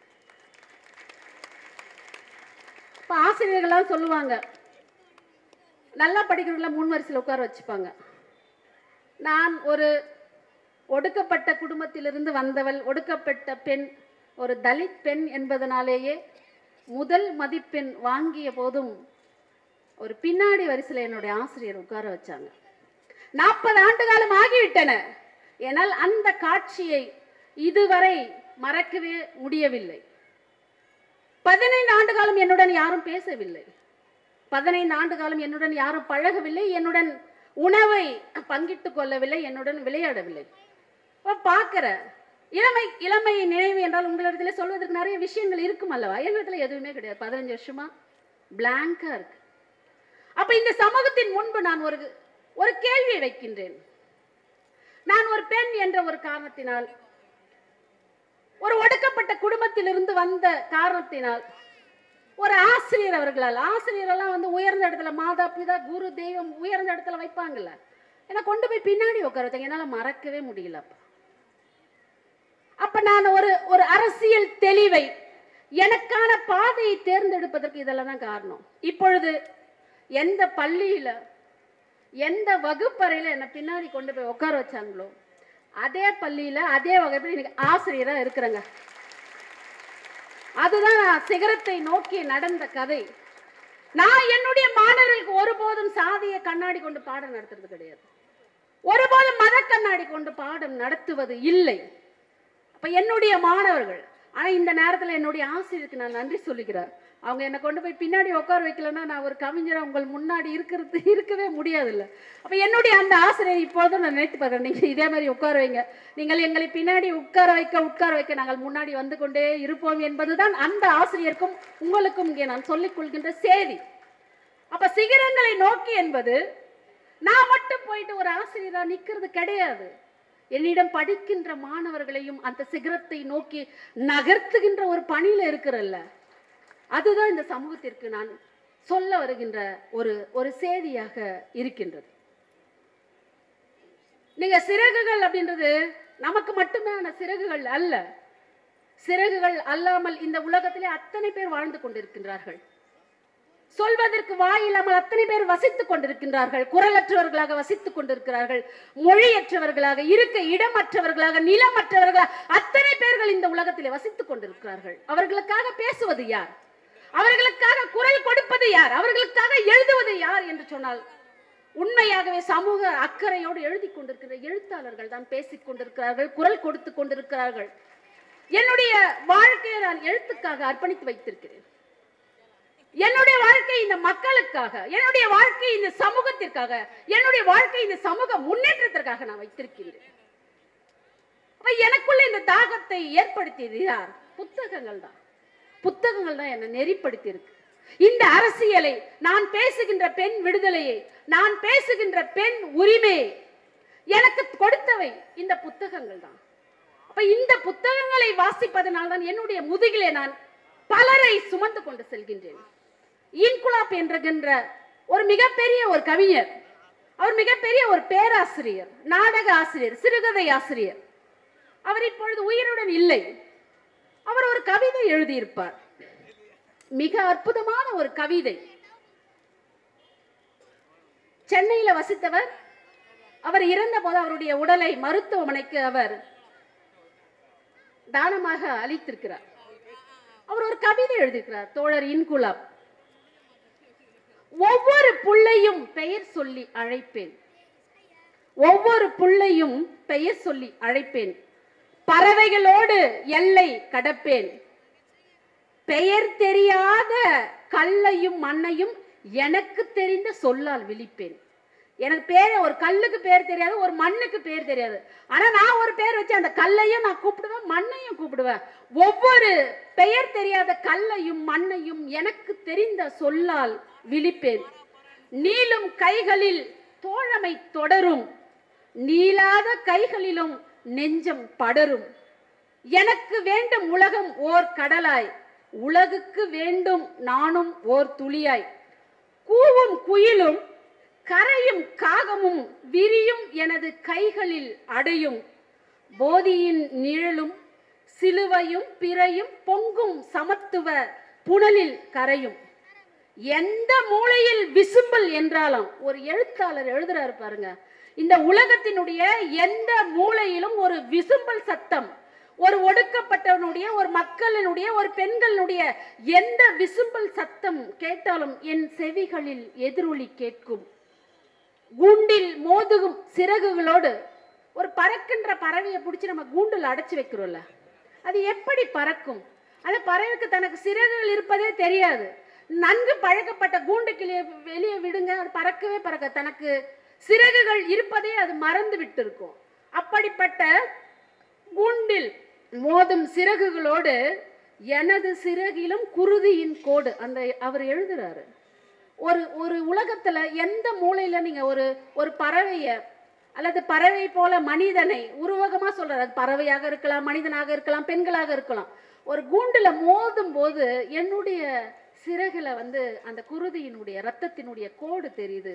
இப்ப ஆசிரியர்கள்லாம் சொல்லுவாங்க நல்லா படிக்கிறவங்கள முன் வரிசையில் உட்கார வச்சுப்பாங்க நான் ஒரு ஒடுக்கப்பட்ட குடும்பத்திலிருந்து வந்தவள் ஒடுக்கப்பட்ட பெண் ஒரு தலித் பெண் என்பதனாலேயே முதல் மதிப்பெண் வாங்கிய போதும் ஒரு பின்னாடி வரிசையில் என்னுடைய ஆசிரியர் உட்கார வச்சாங்க நாற்பது ஆண்டு காலம் ஆகிவிட்டன என்னால் அந்த காட்சியை இதுவரை மறக்கவே முடியவில்லை பதினைந்து ஆண்டு காலம் என்னுடன் யாரும் பேசவில்லை பதினைந்து ஆண்டு காலம் என்னுடன் யாரும் பழகவில்லை என்னுடன் உணவை பங்கிட்டுக் கொள்ளவில்லை என்னுடன் விளையாடவில்லை அப்ப பார்க்கிறேன் இளமை இளமை நினைவு என்றால் உங்களிடத்துல சொல்வதற்கு நிறைய விஷயங்கள் இருக்கும் அல்லவா என்னிடத்துல எதுவுமே கிடையாது பதினஞ்சு வருஷமா பிளாங்கா இருக்கு அப்ப இந்த சமூகத்தின் முன்பு நான் ஒரு ஒரு கேள்வியை வைக்கின்றேன் நான் ஒரு பெண் என்ற ஒரு காரணத்தினால் ஒரு ஒடுக்கப்பட்ட குடும்பத்திலிருந்து வந்த காரணத்தினால் ஒரு ஆசிரியர் அவர்களால் ஆசிரியர் எல்லாம் வந்து உயர்ந்த இடத்துல மாதா பிதா குரு தெய்வம் உயர்ந்த இடத்துல வைப்பாங்கல்ல என்னை கொண்டு போய் பின்னாடி உட்கார வச்சாங்க என்னால மறக்கவே முடியல அப்ப அப்ப நான் ஒரு ஒரு அரசியல் தெளிவை எனக்கான பாதையை தேர்ந்தெடுப்பதற்கு இதெல்லாம் தான் காரணம் இப்பொழுது எந்த பள்ளியில எந்த வகுப்பறையில என்னை பின்னாடி கொண்டு போய் உட்கார வச்சாங்களோ அதே பள்ளியில அதே வகுப்பில் இன்னைக்கு ஆசிரியரா இருக்கிறேங்க அதுதான் சிகரத்தை நோக்கி நடந்த கதை நான் என்னுடைய மாணவர்களுக்கு ஒருபோதும் சாதிய கண்ணாடி கொண்டு பாடம் நடத்துறது கிடையாது ஒருபோதும் மத கண்ணாடி கொண்டு பாடம் நடத்துவது இல்லை அப்ப என்னுடைய மாணவர்கள் ஆனா இந்த நேரத்துல என்னுடைய ஆசிரியருக்கு நான் நன்றி சொல்லிக்கிறேன் அவங்க என்னை கொண்டு போய் பின்னாடி உட்கார வைக்கலன்னா நான் ஒரு கவிஞரா உங்கள் முன்னாடி இருக்கிறது இருக்கவே முடியாதுல்ல அப்ப என்னுடைய அந்த ஆசிரியர் இப்பொழுதும் நான் நினைத்து பார்க்கிறேன் நீங்க இதே மாதிரி உட்கார வைங்க நீங்கள் எங்களை பின்னாடி உட்கார வைக்க உட்கார வைக்க நாங்கள் முன்னாடி வந்து கொண்டே இருப்போம் என்பதுதான் அந்த ஆசிரியருக்கும் உங்களுக்கும் இங்கே நான் சொல்லிக் கொள்கின்ற செய்தி அப்ப சிகரங்களை நோக்கி என்பது நான் மட்டும் போயிட்டு ஒரு ஆசிரியரா நிக்கிறது கிடையாது என்னிடம் படிக்கின்ற மாணவர்களையும் அந்த சிகரத்தை நோக்கி நகர்த்துகின்ற ஒரு பணியில இருக்கிறல்ல அதுதான் இந்த சமூகத்திற்கு நான் சொல்ல வருகின்ற ஒரு ஒரு செய்தியாக இருக்கின்றது நீங்க சிறகுகள் அப்படின்றது நமக்கு மட்டுமான சிறகுகள் அல்ல சிறகுகள் அல்லாமல் இந்த உலகத்திலே அத்தனை பேர் வாழ்ந்து கொண்டிருக்கின்றார்கள் சொல்வதற்கு வாய் இல்லாமல் அத்தனை பேர் வசித்துக் கொண்டிருக்கின்றார்கள் குரலற்றவர்களாக வசித்துக் கொண்டிருக்கிறார்கள் மொழியற்றவர்களாக இருக்க இடமற்றவர்களாக நிலமற்றவர்களாக அத்தனை பேர்கள் இந்த உலகத்திலே வசித்துக் கொண்டிருக்கிறார்கள் அவர்களுக்காக பேசுவது யார் அவர்களுக்காக குரல் கொடுப்பது யார் அவர்களுக்காக எழுதுவது யார் என்று சொன்னால் உண்மையாகவே சமூக அக்கறையோடு எழுதி கொண்டிருக்கிற எழுத்தாளர்கள் தான் பேசிக் கொண்டிருக்கிறார்கள் குரல் கொடுத்து கொண்டிருக்கிறார்கள் என்னுடைய வாழ்க்கையை நான் எழுத்துக்காக அர்ப்பணித்து வைத்திருக்கிறேன் என்னுடைய வாழ்க்கை இந்த மக்களுக்காக என்னுடைய வாழ்க்கை இந்த சமூகத்திற்காக என்னுடைய வாழ்க்கை இந்த சமூக முன்னேற்றத்திற்காக நான் வைத்திருக்கிறேன் அப்ப எனக்குள்ள இந்த தாகத்தை ஏற்படுத்தியது யார் புத்தகங்கள் தான் புத்தகங்கள் தான் என்னை நெறிப்படுத்தி இருக்கு இந்த அரசியலை நான் பேசுகின்ற பெண் விடுதலையை நான் பேசுகின்ற பெண் உரிமையை எனக்கு கொடுத்தவை இந்த புத்தகங்கள் தான் அப்ப இந்த புத்தகங்களை வாசிப்பதனால் தான் என்னுடைய முதுகிலே நான் பலரை சுமந்து கொண்டு செல்கின்றேன் இன்குலாப் என்கின்ற ஒரு மிகப்பெரிய ஒரு கவிஞர் அவர் மிகப்பெரிய ஒரு பேராசிரியர் நாடக ஆசிரியர் சிறுகதை ஆசிரியர் அவர் இப்பொழுது உயிருடன் இல்லை அவர் ஒரு கவிதை எழுதியிருப்பார் மிக அற்புதமான ஒரு கவிதை சென்னையில வசித்தவர் அவர் இறந்த போது அவருடைய உடலை மருத்துவமனைக்கு அவர் தானமாக அளித்திருக்கிறார் அவர் ஒரு கவிதை எழுதியிருக்கிறார் தோழர் இன்குலாப் ஒவ்வொரு புள்ளையும் பெயர் சொல்லி அழைப்பேன் ஒவ்வொரு புள்ளையும் பெயர் சொல்லி அழைப்பேன் பறவைகளோடு எல்லை கடப்பேன் பெயர் தெரியாத கல்லையும் மண்ணையும் எனக்கு தெரிந்த சொல்லால் விழிப்பேன் எனக்கு பேர் ஒரு கல்லுக்கு பேர் தெரியாது ஒரு மண்ணுக்கு பேர் தெரியாது ஆனா நான் ஒரு பேர் வச்சு அந்த கல்லையும் நான் கூப்பிடுவேன் மண்ணையும் கூப்பிடுவேன் ஒவ்வொரு பெயர் தெரியாத கல்லையும் மண்ணையும் எனக்கு தெரிந்த சொல்லால் விழிப்பேன் நீளும் கைகளில் தோழமை தொடரும் நீளாத கைகளிலும் நெஞ்சம் படரும் எனக்கு வேண்டும் உலகம் ஓர் கடலாய் உலகுக்கு வேண்டும் நானும் ஓர் துளியாய் கூவும் குயிலும் கரையும் காகமும் விரியும் எனது கைகளில் அடையும் போதியின் நிழலும் சிலுவையும் பிறையும் பொங்கும் சமத்துவ புனலில் கரையும் எந்த மூலையில் விசும்பல் என்றாலும் ஒரு எழுத்தாளர் எழுதுறாரு பாருங்க இந்த உலகத்தினுடைய எந்த மூலையிலும் ஒரு விசும்பல் சத்தம் ஒரு ஒடுக்கப்பட்டவனுடைய ஒரு மக்களினுடைய ஒரு பெண்களினுடைய எந்த விசும்பல் சத்தம் கேட்டாலும் என் செவிகளில் எதிரொலி கேட்கும் கூண்டில் மோதுகும் சிறகுகளோடு ஒரு பறக்கின்ற பறவையை பிடிச்சி நம்ம கூண்டில் அடைச்சு வைக்கிறோம்ல அது எப்படி பறக்கும் அந்த பறவைக்கு தனக்கு சிறகுகள் இருப்பதே தெரியாது நன்கு பழக்கப்பட்ட கூண்டுக்கிளிய வெளியே விடுங்க அது பறக்கவே பறக்க தனக்கு சிறகுகள் இருப்பதே அது மறந்து விட்டு இருக்கும் அப்படிப்பட்ட கூண்டில் மோதும் சிறகுகளோடு எனது சிறகிலும் குருதியின் கோடு அந்த அவர் எழுதுறாரு ஒரு ஒரு உலகத்துல எந்த மூலையில நீங்க ஒரு ஒரு பறவைய அல்லது பறவை போல மனிதனை உருவகமா சொல்றாரு அது பறவையாக இருக்கலாம் மனிதனாக இருக்கலாம் பெண்களாக இருக்கலாம் ஒரு கூண்டுல மோதும் போது என்னுடைய சிறகுல வந்து அந்த குருதியினுடைய ரத்தத்தினுடைய கோடு தெரியுது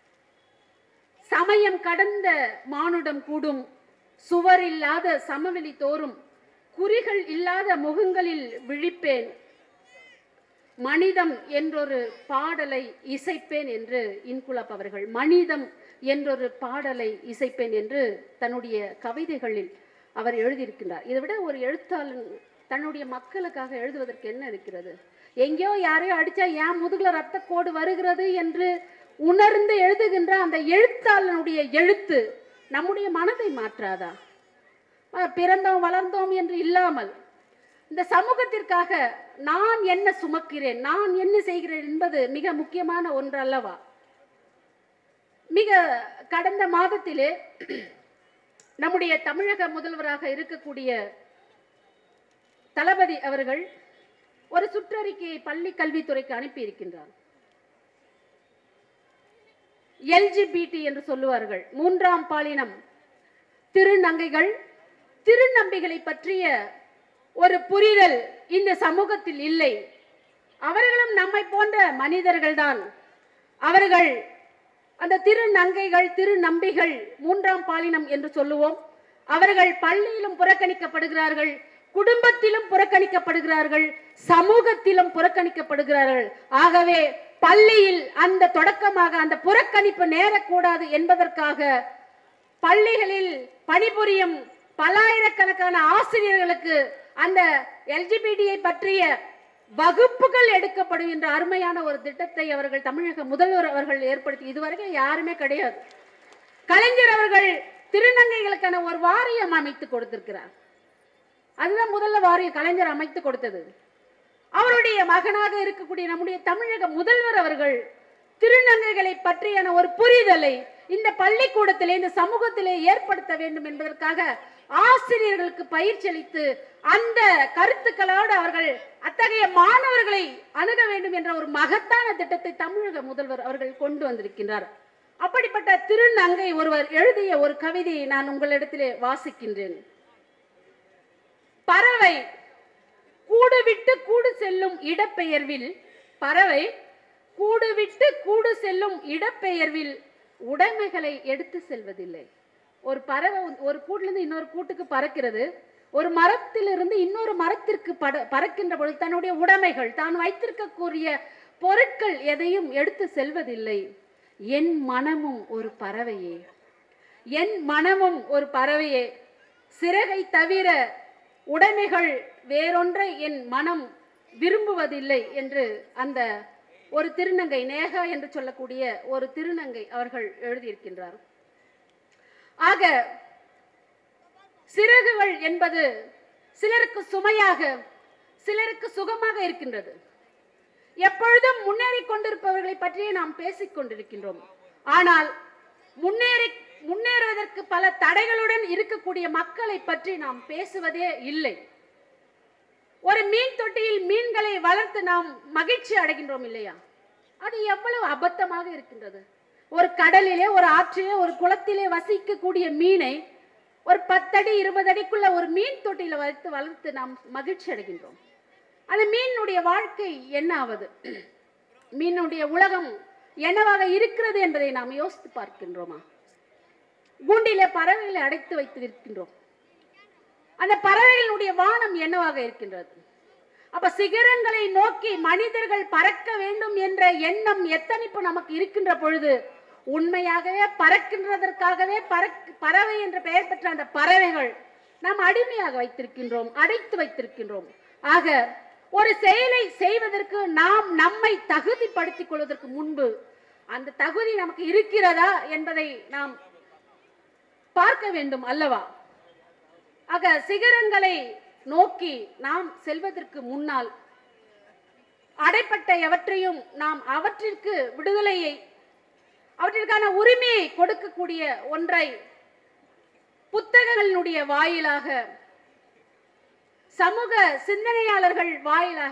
சமயம் கடந்த மானுடம் கூடும் சுவர் இல்லாத சமவெளி தோறும் குறிகள் இல்லாத முகங்களில் விழிப்பேன் மனிதம் என்றொரு பாடலை இசைப்பேன் என்று இன்குலாப் அவர்கள் மனிதம் என்றொரு பாடலை இசைப்பேன் என்று தன்னுடைய கவிதைகளில் அவர் எழுதியிருக்கின்றார் இதை விட ஒரு எழுத்தாளன் தன்னுடைய மக்களுக்காக எழுதுவதற்கு என்ன இருக்கிறது எங்கேயோ யாரையோ அடிச்சா ஏன் முதுகுல ரத்த கோடு வருகிறது என்று உணர்ந்து எழுதுகின்ற அந்த எழுத்தாளனுடைய எழுத்து நம்முடைய மனதை மாற்றாதா அஹ் பிறந்தோம் வளர்ந்தோம் என்று இல்லாமல் இந்த சமூகத்திற்காக நான் என்ன சுமக்கிறேன் நான் என்ன செய்கிறேன் என்பது மிக முக்கியமான ஒன்று அல்லவா மிக கடந்த மாதத்திலே நம்முடைய தமிழக முதல்வராக இருக்கக்கூடிய தளபதி அவர்கள் ஒரு சுற்றறிக்கையை பள்ளி கல்வித்துறைக்கு அனுப்பி இருக்கின்றார் எல்ஜிபிடி என்று சொல்லுவார்கள் மூன்றாம் பாலினம் திருநங்கைகள் திருநம்பிகளை பற்றிய ஒரு புரிதல் இந்த சமூகத்தில் இல்லை அவர்களும் நம்மை போன்ற மனிதர்கள்தான் அவர்கள் அந்த திருநங்கைகள் திருநம்பிகள் மூன்றாம் பாலினம் என்று சொல்லுவோம் அவர்கள் பள்ளியிலும் புறக்கணிக்கப்படுகிறார்கள் குடும்பத்திலும் புறக்கணிக்கப்படுகிறார்கள் சமூகத்திலும் புறக்கணிக்கப்படுகிறார்கள் ஆகவே பள்ளியில் அந்த தொடக்கமாக அந்த புறக்கணிப்பு நேரக்கூடாது என்பதற்காக பள்ளிகளில் பணிபுரியும் பல்லாயிரக்கணக்கான ஆசிரியர்களுக்கு அந்த எல்ஜிபிடியை பற்றிய வகுப்புகள் எடுக்கப்படுகின்ற அருமையான ஒரு திட்டத்தை அவர்கள் தமிழக முதல்வர் அவர்கள் ஏற்படுத்தி இதுவரைக்கும் யாருமே கிடையாது கலைஞர் அவர்கள் திருநங்கைகளுக்கான ஒரு வாரியம் அமைத்து கொடுத்திருக்கிறார் அதுதான் முதல்ல வாரியம் கலைஞர் அமைத்து கொடுத்தது அவருடைய மகனாக இருக்கக்கூடிய நம்முடைய தமிழக முதல்வர் அவர்கள் திருநங்கைகளை பற்றியான ஒரு புரிதலை இந்த பள்ளிக்கூடத்திலே இந்த சமூகத்திலே ஏற்படுத்த வேண்டும் என்பதற்காக ஆசிரியர்களுக்கு பயிற்சி அளித்து அந்த கருத்துக்களோடு அவர்கள் அத்தகைய மாணவர்களை அணுக வேண்டும் என்ற ஒரு மகத்தான திட்டத்தை தமிழக முதல்வர் அவர்கள் கொண்டு வந்திருக்கின்றார் அப்படிப்பட்ட திருநங்கை ஒருவர் எழுதிய ஒரு கவிதையை நான் உங்களிடத்திலே வாசிக்கின்றேன் பறவை கூடு விட்டு கூடு செல்லும் இடப்பெயர்வில் பறவை கூடு விட்டு கூடு செல்லும் இடப்பெயர்வில் உடைமைகளை எடுத்து செல்வதில்லை ஒரு பறவை வந்து- ஒரு கூட்டிலிருந்து இன்னொரு கூட்டுக்கு பறக்கிறது ஒரு மரத்திலிருந்து இன்னொரு மரத்திற்கு பட பறக்கின்ற பொழுது தன்னுடைய உடைமைகள் தான் வைத்திருக்கக்கூடிய பொருட்கள் எதையும் எடுத்து செல்வதில்லை என் மனமும் ஒரு பறவையே என் மனமும் ஒரு பறவையே சிறகை தவிர உடைமைகள் வேறொன்றை என் மனம் விரும்புவதில்லை என்று அந்த ஒரு திருநங்கை நேகா என்று சொல்லக்கூடிய ஒரு திருநங்கை அவர்கள் எழுதியிருக்கின்றார் ஆக சிறகுகள் என்பது சிலருக்கு சுமையாக சிலருக்கு சுகமாக இருக்கின்றது எப்பொழுதும் முன்னேறி கொண்டிருப்பவர்களை பற்றியே நாம் பேசிக் கொண்டிருக்கின்றோம் ஆனால் முன்னேறி முன்னேறுவதற்கு பல தடைகளுடன் இருக்கக்கூடிய மக்களை பற்றி நாம் பேசுவதே இல்லை ஒரு மீன் தொட்டியில் மீன்களை வளர்த்து நாம் மகிழ்ச்சி அடைகின்றோம் இல்லையா அது எவ்வளவு அபத்தமாக இருக்கின்றது ஒரு கடலிலே ஒரு ஆற்றிலே ஒரு குளத்திலே வசிக்கக்கூடிய மீனை ஒரு பத்தடி இருபது அடிக்குள்ள ஒரு மீன் தொட்டியில வளர்த்து வளர்த்து நாம் மகிழ்ச்சி அடைகின்றோம் அந்த மீனுடைய வாழ்க்கை என்ன ஆவது மீனுடைய உலகம் என்னவாக இருக்கிறது என்பதை நாம் யோசித்து பார்க்கின்றோமா கூண்டிலே பறவைகளை அடைத்து வைத்து இருக்கின்றோம் அந்த பறவைகளுடைய வானம் என்னவாக இருக்கின்றது அப்ப சிகரங்களை நோக்கி மனிதர்கள் பறக்க வேண்டும் என்ற எண்ணம் எத்தனிப்பு நமக்கு இருக்கின்ற பொழுது உண்மையாகவே பறக்கின்றதற்காகவே பறக் பறவை என்ற பெயர் பெற்ற அந்த பறவைகள் நாம் அடிமையாக வைத்திருக்கின்றோம் அடைத்து வைத்திருக்கின்றோம் ஆக ஒரு செயலை செய்வதற்கு நாம் நம்மை தகுதிப்படுத்திக் கொள்வதற்கு முன்பு அந்த தகுதி நமக்கு இருக்கிறதா என்பதை நாம் பார்க்க வேண்டும் அல்லவா ஆக சிகரங்களை நோக்கி நாம் செல்வதற்கு முன்னால் அடைப்பட்ட எவற்றையும் நாம் அவற்றிற்கு விடுதலையை அவற்றிற்கான உரிமையை கொடுக்கக்கூடிய ஒன்றை புத்தகங்களினுடைய வாயிலாக சமூக சிந்தனையாளர்கள் வாயிலாக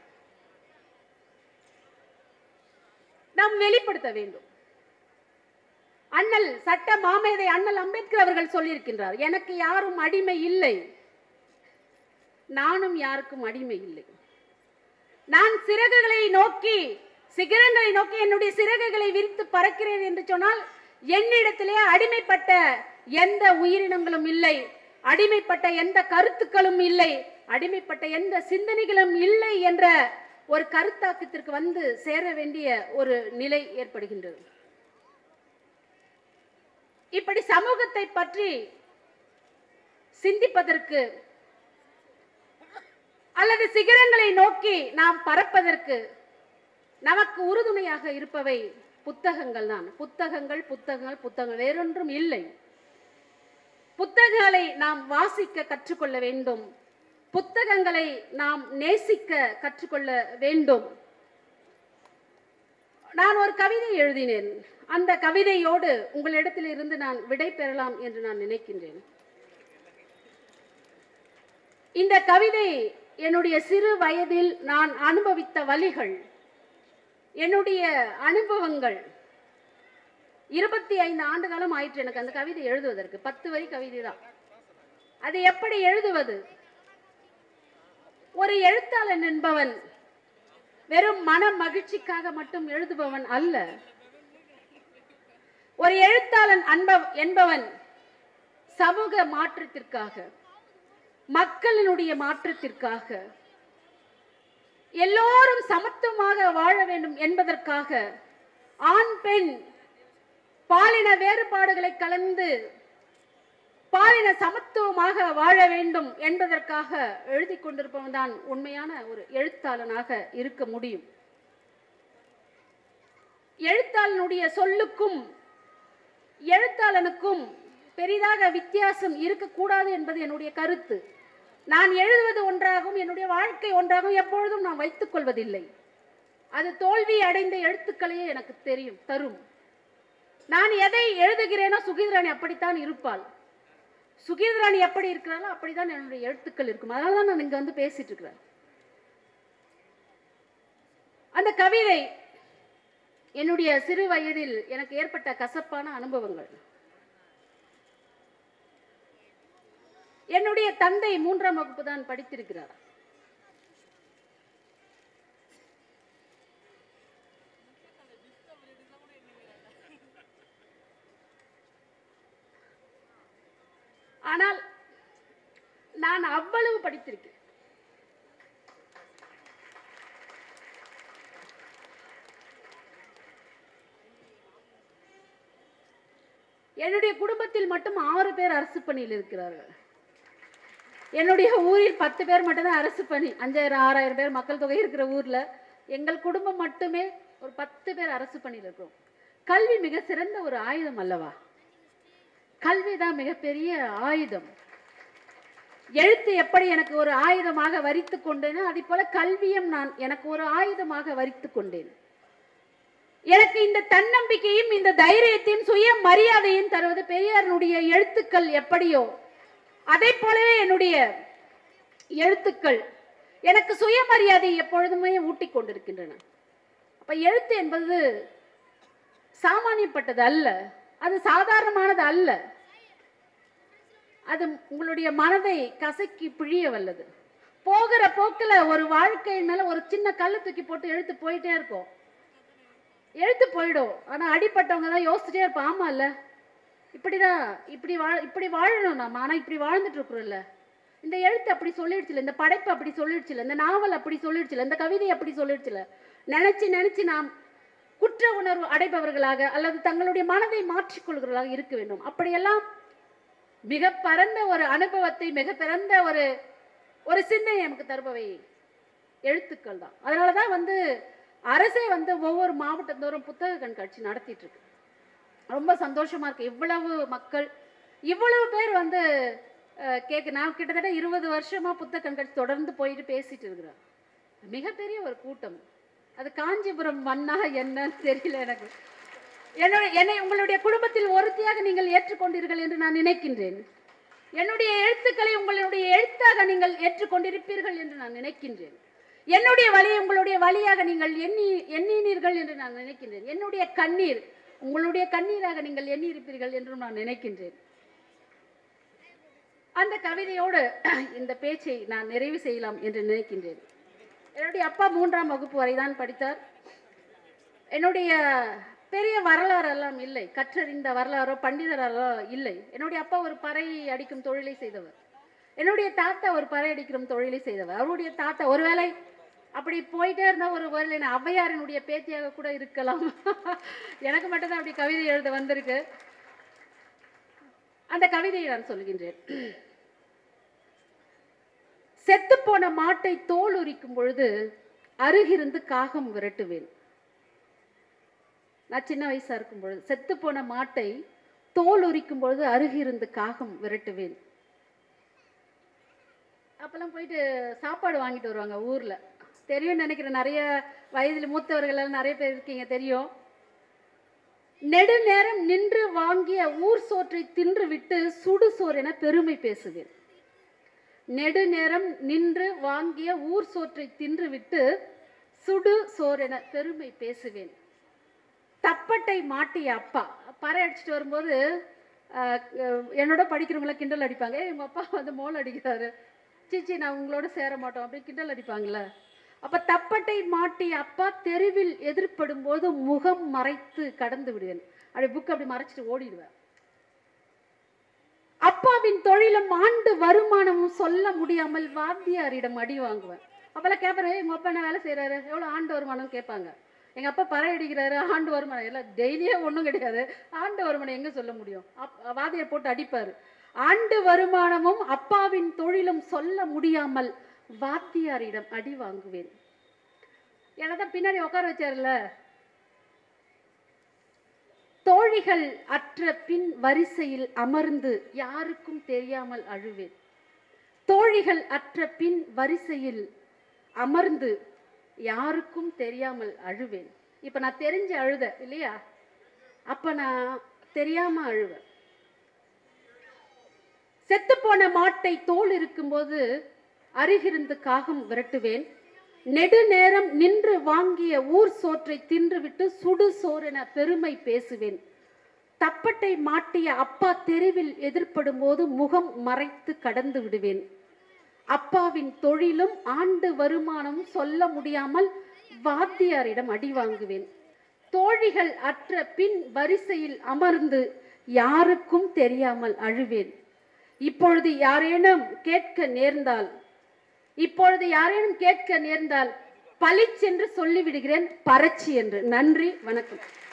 நாம் வெளிப்படுத்த வேண்டும் அண்ணல் சட்ட மாமேதை அண்ணல் அம்பேத்கர் அவர்கள் சொல்லியிருக்கின்றார் எனக்கு யாரும் அடிமை இல்லை நானும் யாருக்கும் அடிமை இல்லை நான் சிறகுகளை நோக்கி சிகரங்களை நோக்கி என்னுடைய சிறகுகளை விரித்து பறக்கிறேன் என்று சொன்னால் என்னிடத்திலே அடிமைப்பட்ட எந்த உயிரினங்களும் இல்லை அடிமைப்பட்ட எந்த கருத்துக்களும் இல்லை அடிமைப்பட்ட எந்த சிந்தனைகளும் இல்லை என்ற ஒரு கருத்தாக்கத்திற்கு வந்து சேர வேண்டிய ஒரு நிலை ஏற்படுகின்றது இப்படி சமூகத்தை பற்றி சிந்திப்பதற்கு அல்லது சிகரங்களை நோக்கி நாம் பறப்பதற்கு நமக்கு உறுதுணையாக இருப்பவை புத்தகங்கள் தான் புத்தகங்கள் புத்தகங்கள் புத்தகங்கள் வேறொன்றும் இல்லை புத்தகங்களை நாம் வாசிக்க கற்றுக்கொள்ள வேண்டும் புத்தகங்களை நாம் நேசிக்க கற்றுக்கொள்ள வேண்டும் நான் ஒரு கவிதை எழுதினேன் அந்த கவிதையோடு உங்களிடத்தில் இருந்து நான் விடை பெறலாம் என்று நான் நினைக்கின்றேன் இந்த கவிதை என்னுடைய சிறு வயதில் நான் அனுபவித்த வழிகள் என்னுடைய அனுபவங்கள் இருபத்தி ஐந்து ஆண்டு காலம் ஆயிற்று எனக்கு அந்த கவிதை எழுதுவதற்கு பத்து வரி கவிதை தான் அது எப்படி எழுதுவது ஒரு எழுத்தாளன் என்பவன் வெறும் மன மகிழ்ச்சிக்காக மட்டும் எழுதுபவன் அல்ல ஒரு எழுத்தாளன் அன்ப என்பவன் சமூக மாற்றத்திற்காக மக்களினுடைய மாற்றத்திற்காக எல்லோரும் சமத்துவமாக வாழ வேண்டும் என்பதற்காக ஆண் பெண் பாலின வேறுபாடுகளை கலந்து பாலின சமத்துவமாக வாழ வேண்டும் என்பதற்காக எழுதி கொண்டிருப்பவன் தான் உண்மையான ஒரு எழுத்தாளனாக இருக்க முடியும் எழுத்தாளனுடைய சொல்லுக்கும் எழுத்தாளனுக்கும் பெரிதாக வித்தியாசம் இருக்கக்கூடாது என்பது என்னுடைய கருத்து நான் எழுதுவது ஒன்றாகவும் என்னுடைய வாழ்க்கை ஒன்றாகவும் எப்பொழுதும் நான் வைத்துக் கொள்வதில்லை அது தோல்வி அடைந்த எழுத்துக்களையே எனக்கு தெரியும் தரும் நான் எதை எழுதுகிறேனோ சுகீந்திராணி அப்படித்தான் இருப்பாள் சுகீந்திராணி எப்படி இருக்கிறாளோ அப்படிதான் என்னுடைய எழுத்துக்கள் இருக்கும் அதனால தான் நான் இங்க வந்து பேசிட்டு இருக்கிறேன் அந்த கவிதை என்னுடைய சிறு வயதில் எனக்கு ஏற்பட்ட கசப்பான அனுபவங்கள் என்னுடைய தந்தை மூன்றாம் வகுப்பு தான் படித்திருக்கிறார் ஆனால் நான் அவ்வளவு படித்திருக்கேன் என்னுடைய குடும்பத்தில் மட்டும் ஆறு பேர் அரசு பணியில் இருக்கிறார்கள் என்னுடைய ஊரில் பத்து பேர் மட்டும்தான் அரசு பணி அஞ்சாயிரம் ஆறாயிரம் பேர் மக்கள் தொகை இருக்கிற ஊர்ல எங்கள் குடும்பம் மட்டுமே ஒரு பத்து பேர் அரசு பணியில் இருக்கிறோம் கல்வி மிக சிறந்த ஒரு ஆயுதம் அல்லவா கல்விதான் மிகப்பெரிய ஆயுதம் எழுத்து எப்படி எனக்கு ஒரு ஆயுதமாக வரித்து கொண்டேனோ அதே போல கல்வியும் நான் எனக்கு ஒரு ஆயுதமாக வரித்து கொண்டேன் எனக்கு இந்த தன்னம்பிக்கையும் இந்த தைரியத்தையும் சுய மரியாதையும் தருவது பெரியாரனுடைய எழுத்துக்கள் எப்படியோ அதே போலவே என்னுடைய எழுத்துக்கள் எனக்கு சுயமரியாதை எப்பொழுதுமே ஊட்டிக் கொண்டிருக்கின்றன அப்ப எழுத்து என்பது சாமானியப்பட்டது அல்ல அது சாதாரணமானது அல்ல அது உங்களுடைய மனதை கசக்கி பிழிய வல்லது போகிற போக்குல ஒரு வாழ்க்கையின் மேல ஒரு சின்ன கல்லு தூக்கி போட்டு எழுத்து போயிட்டே இருக்கும் எழுத்து போயிடும் ஆனா அடிப்பட்டவங்க தான் யோசிச்சுட்டே இருப்பான் ஆமா இல்ல இப்படிதான் இப்படி வாழ இப்படி வாழணும் நம்ம ஆனா இப்படி வாழ்ந்துட்டு இருக்கிறோம்ல இந்த எழுத்து அப்படி சொல்லிடுச்சுல இந்த படைப்பு அப்படி சொல்லிடுச்சுல இந்த நாவல் அப்படி சொல்லிடுச்சுல இந்த கவிதை அப்படி சொல்லிடுச்சுல நினைச்சு நினைச்சு நாம் குற்ற உணர்வு அடைபவர்களாக அல்லது தங்களுடைய மனதை மாற்றிக்கொள்கிறவர்களாக இருக்க வேண்டும் அப்படியெல்லாம் மிக பரந்த ஒரு அனுபவத்தை மிக பிறந்த ஒரு ஒரு சிந்தனை நமக்கு தருபவை எழுத்துக்கள் தான் அதனால தான் வந்து அரசே வந்து ஒவ்வொரு மாவட்டத்தோறும் புத்தக கண்காட்சி நடத்திட்டு இருக்கு ரொம்ப சந்தோஷமா இருக்கு இவ்வளவு மக்கள் இவ்வளவு பேர் வந்து அஹ், கேட்க நான் கிட்டத்தட்ட இருபது வருஷமா புத்தக கண்காட்சி தொடர்ந்து போயிட்டு பேசிட்டு இருக்கிறேன் மிகப்பெரிய ஒரு கூட்டம் அது காஞ்சிபுரம் மண்ணா என்னன்னு தெரியல எனக்கு என்னுடைய என்னை உங்களுடைய குடும்பத்தில் ஒருத்தியாக நீங்கள் ஏற்றுக்கொண்டீர்கள் என்று நான் நினைக்கின்றேன் என்னுடைய எழுத்துக்களை உங்களுடைய எழுத்தாக நீங்கள் ஏற்றுக்கொண்டிருப்பீர்கள் என்று நான் நினைக்கின்றேன் என்னுடைய வழியை உங்களுடைய வழியாக நீங்கள் எண்ணி எண்ணினீர்கள் என்று நான் நினைக்கின்றேன் என்னுடைய கண்ணீர் உங்களுடைய கண்ணீராக நீங்கள் எண்ணியிருப்பீர்கள் என்றும் நான் நினைக்கின்றேன் அந்த கவிதையோடு இந்த பேச்சை நான் நிறைவு செய்யலாம் என்று நினைக்கின்றேன் என்னுடைய அப்பா மூன்றாம் வகுப்பு வரைதான் படித்தார் என்னுடைய பெரிய வரலாறு எல்லாம் இல்லை கற்றறிந்த வரலாறோ பண்டிதரோ இல்லை என்னுடைய அப்பா ஒரு பறை அடிக்கும் தொழிலை செய்தவர் என்னுடைய தாத்தா ஒரு பறை அடிக்கும் தொழிலை செய்தவர் அவருடைய தாத்தா ஒருவேளை அப்படி போயிட்டே இருந்தா ஒரு வேளை நான் ஔவையாரினுடைய பேத்தியாக கூட இருக்கலாம் எனக்கு மட்டும்தான் அப்படி கவிதை எழுத வந்திருக்கு அந்த கவிதையை நான் சொல்கின்றேன் செத்துப்போன மாட்டை தோல் உரிக்கும் பொழுது அருகிருந்து காகம் விரட்டுவேன் நான் சின்ன வயசா இருக்கும் பொழுது செத்துப்போன மாட்டை தோல் உரிக்கும் பொழுது அருகிருந்து காகம் விரட்டுவேன் அப்பெல்லாம் போயிட்டு சாப்பாடு வாங்கிட்டு வருவாங்க ஊர்ல தெரியும் நினைக்கிறேன் நிறைய வயதில் மூத்தவர்கள் எல்லாம் நிறைய பேர் இருக்கீங்க தெரியும் நெடுநேரம் நின்று வாங்கிய ஊர் சோற்றை தின்று விட்டு சுடு சோறு என பெருமை பேசுவேன் நெடுநேரம் நின்று வாங்கிய ஊர் சோற்றை தின்றுவிட்டு சுடு சோறென பெருமை பேசுவேன் தப்பட்டை மாட்டிய அப்பா பறை அடிச்சுட்டு வரும்போது அஹ், அஹ், என்னோட படிக்கிறவங்கள கிண்டல் அடிப்பாங்க "ஏய், உங்க அப்பா வந்து மோல் அடிக்கிறாரு சீச்சி நான் உங்களோட சேர மாட்டோம் அப்படின்னு கிண்டல் அடிப்பாங்கல்ல அப்ப தப்பட்டை மாட்டிய அப்பா தெருவில் எதிர்ப்படும் போது முகம் மறைத்து கடந்து விடுவேன் அப்படி புக் அப்படி மறைச்சிட்டு ஓடிடுவேன் அப்பாவின் தொழிலும் ஆண்டு வருமானமும் சொல்ல முடியாமல் வாத்தியாரிடம் அடி வாங்குவேன் அப்பெல்லாம் கேட்பாரு எங்க அப்பா என்ன வேலை செய்யறாரு எவ்வளவு ஆண்டு வருமானம் கேட்பாங்க எங்க அப்பா பறை அடிக்கிறாரு ஆண்டு வருமானம் எல்லாம் டெய்லியே ஒண்ணும் கிடையாது ஆண்டு வருமானம் எங்க சொல்ல முடியும் அப்- வாத்தியார் போட்டு அடிப்பாரு ஆண்டு வருமானமும் அப்பாவின் தொழிலும் சொல்ல முடியாமல் வாத்தியாரிடம் அடி வாங்குவேன் என்னதான் பின்னாடி உட்கார வச்சாருல தோழிகள் அற்ற பின் வரிசையில் அமர்ந்து யாருக்கும் தெரியாமல் அழுவேன் தோழிகள் அற்ற பின் வரிசையில் அமர்ந்து யாருக்கும் தெரியாமல் அழுவேன் இப்ப நான் தெரிஞ்சு அழுத இல்லையா அப்ப நான் தெரியாம அழுவேன் செத்துப்போன மாட்டை தோல் இருக்கும்போது அருகிருந்து காகம் விரட்டுவேன் நெடுநேரம் நின்று வாங்கிய ஊர் சோற்றை தின்றுவிட்டு சுடு சோறென பெருமை பேசுவேன் தப்பட்டை மாட்டிய அப்பா தெருவில் எதிர்ப்படும் போது முகம் மறைத்து கடந்து விடுவேன் அப்பாவின் தொழிலும் ஆண்டு வருமானமும் சொல்ல முடியாமல் வாத்தியாரிடம் அடி வாங்குவேன் தோழிகள் அற்ற பின் வரிசையில் அமர்ந்து யாருக்கும் தெரியாமல் அழுவேன் இப்பொழுது யாரேனும் கேட்க நேர்ந்தால் இப்பொழுது யாரேனும் கேட்க நேர்ந்தால் பளிச்சென்று சொல்லிவிடுகிறேன் பரட்சி என்று நன்றி வணக்கம்